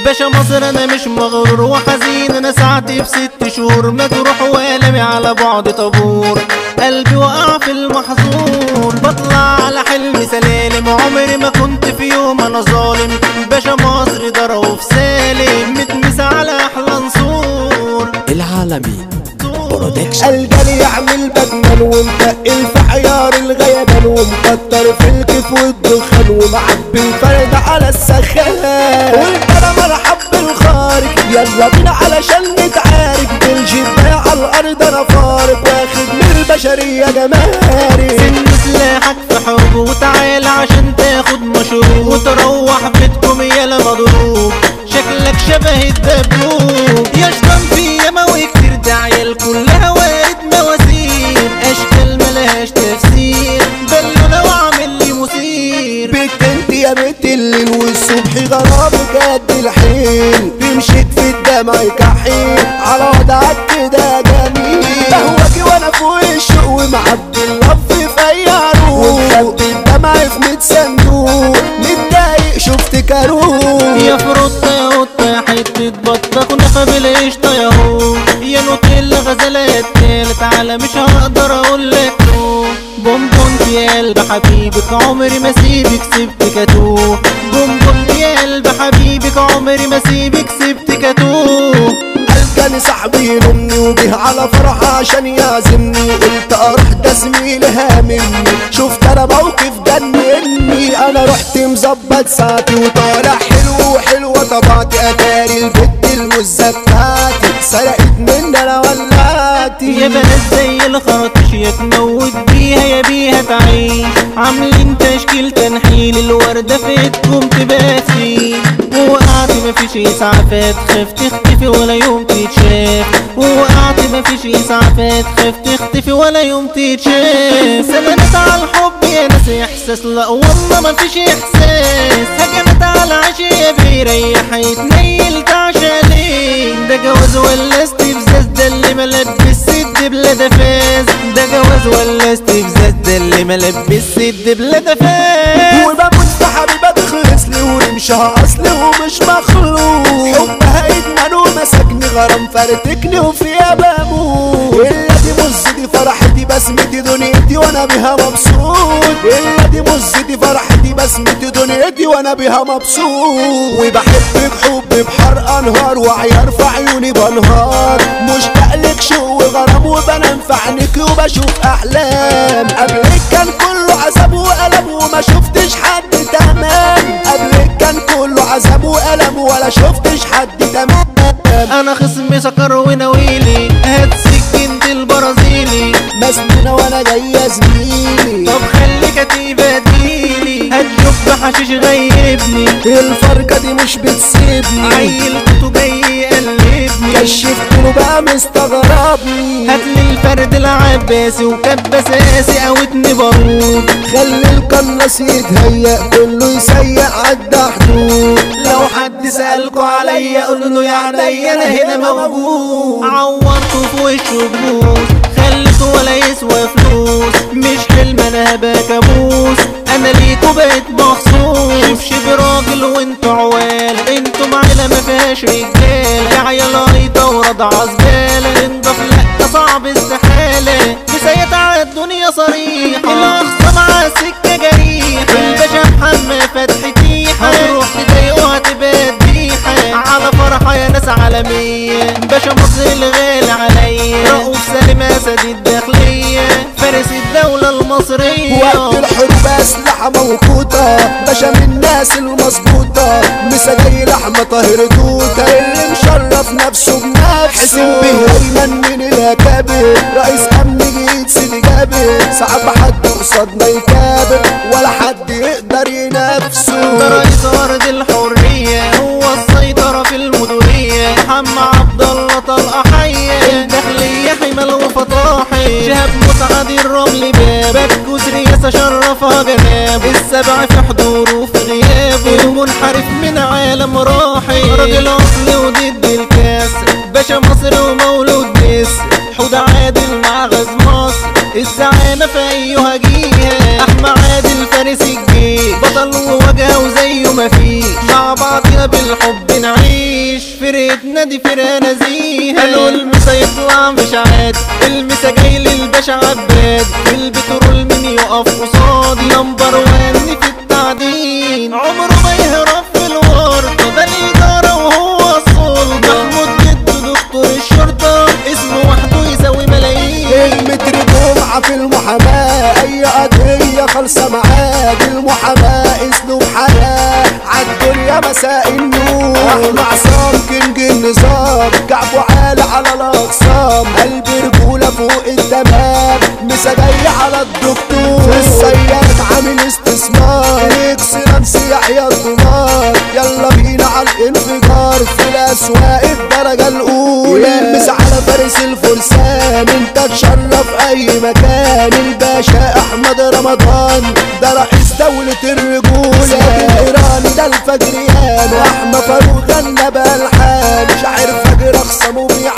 باشا مصر انا مش مغرور وحزين انا ساعتي بست شهور مجروح والمي على بعد طابور قلبي وقع في المحظور بطلع على حلم سلالم عمري ما كنت في يوم انا ظالم باشا مصر ضربه في سالم متمس على احلى نصور العالمي برودكشن الجري يعمل بجمل ومتقل في عيار الغيبان ومكتر في الكيف والدخان ومعبي الفرد على السخان وانت انا مرحب بالخارج يلا بينا علشان نتعارك بالجبال على الارض انا فارق واخد من البشرية جمارك سن سلاحك في حروب وتعال عشان تاخد مشروب وتروح بيتكم يالا مضروب شكلك شبه الدبوب يا شطان في يماوي كتير ده عيال كلها وارد مواسير اشكال ملهاش تفسير بلونا واعمل لي مثير بنت انت يا بنت الليل والصبح غرامك قد الحين بمشيت في الدمع كحيل على وضعك كده جميل بهواكي وانا فوق الشوق ومعبي اللف في اي عروق ومخبي الدمع في ميت صندوق متضايق شفت كاروق يا فروتة يا قطة يا حتة بطة كنافة بالقشطة يا هو يا نوتيلا غزلات تالت تعالى مش هقدر اقول لك نو بونبون يا قلب حبيبك عمري ما سيبك سبت كاتوه بونبون يا قلب حبيبك عمري ما سيبك سبت كاتوه كان صاحبي يلومني وجه على فرح عشان يعزمني قلت اروح ده زميلي هاممني شفت انا موقف جنني انا رحت مظبط ساعتي وطالع حلو وحلوة طبعتي اتاري البت المزة بتاعتي سرقت مني انا ولعتي يا بنات زي الخرطش يا تموت بيها يا بيها تعيش عاملين تشكيل تنحيل الوردة في ايدكم تباتي ووقعت مفيش اسعافات خاف تختفي ولا يوم تتشاف ووقعت مفيش اسعافات خاف تختفي ولا يوم تتشاف سلامات على الحب يا ناس احساس لا والله مفيش احساس هجمت على عشية بيريح يتنيل تعشالي ده جواز ولا استفزاز ده اللي ملبس الدبلة ده فاز ده جواز ولا استفزاز ده اللي ملبس الدبلة ده فاز وبموت في حبيبة تخلص لي ورمشها اصلي ومش مخلوق حبها ادمان ومسكني غرام فرتكني وفيها بموت الا دي مزتي فرحتي بسمتي دنيتي وانا بيها مبسوط الا دي مزتي فرحتي بسمتي دنيتي وانا بيها مبسوط وبحبك حب بحر انهار وعيار في عيوني بنهار مشتاق لك شو وغرام وبنام في عينيكي وبشوف احلام قبلك كان كله عذاب وألم وما شفتش حد تمام قبلك كان كله عذاب وألم ولا شفتش حد تمام انا خصمي سكر وناويلي هات سكينة البرازيلي مسنونة وانا جاي يا زميلي طب خلي كتيبة تجيلي هتشوف بحشيش غيبني الفرقة دي مش بتسيبني عيل توتو جاي يقلبني كشفت له بقى مستغربني هاتلي الفرد العباسي وكبة ساسي قوتني بارود خلي القناص يتهيأ كله يسيق عدى حدود لو حد سألكوا عليا قولوا له يا عينيا انا هنا موجود عورته في وشه بوس خليته ولا يسوى فلوس مش حلم انا هبقى كابوس انا ليكوا بقيت مخصوص شبشب براجل وانتوا عوال انتوا معيلة ما فيهاش رجال يا عيال قريطة ورضع زبالة انضف لا ده صعب استحالة بسيط على الدنيا صريحة الاخصى مع سكة جريحة الباشا محمد فتحي تيحة هتروح تضايقوها تبقى ذبيحة على فرحة يا ناس عالمية باشا مصر الغالي عليا رؤوف سالم اسد الداخلية فارس الدولة المصرية وقت الحروب أسلحة موقوتة باشا من الناس المظبوطة مسا جاي لحمة طاهر توتة اللي مشرف نفسه بنفسه حسين به أيمن من الأكابر رئيس أمن جديد سيدي جابر صعب حد قصادنا يكابر ولا حد يقدر ينافسه ده رئيس أرض الحرية هو السيطرة في المديرية محمد عبد الله طلقة حية الداخلية حمل وفطاحي شهاب مسعد الرمل بابك جوز رياسة شرفها جناب السبع في حضوره في غيابه المنحرف من عالم راحي راجل أصلي وضد الكسر باشا مصر ومولود مصر حود عادل مع غاز مصر الزعانة في أيها جيها أحمد عادل فارس الجيش بطل ووجهه وزيه مفيش مع بعضنا بالحب نعيش مفيش فرقة نادي فرقة نزيهة قالوا المسا يطلع مش عادي المسا جاي للباشا عباد في البترول مين يقف قصادي نمبر وان في التعدين عمره ما يهرب في الورطة ده الإدارة وهو السلطة محمود جده دكتور الشرطة اسمه وحده يساوي ملايين المتر جمعة في المحاماة أي قضية خالصة معاه دي المحاماة أسلوب حياة عالدنيا مساء النور أحمى عصام كينج النظام كعبه عالي على الأقسام قلب رجولة فوق التمام مسا جاي على الدكتور في السياد عامل استثمار اكسلانس يحيى الدولار يلا بينا على الانفجار في الأسواق الدرجة الأولى المس على فارس الفرسان انت تشرف أي مكان الباشا أحمد رمضان ده رئيس دولة الرجولة الإيراني ده الفجريان أحمد فاروق غنى بالحان شاعر فجر أقسم وبيع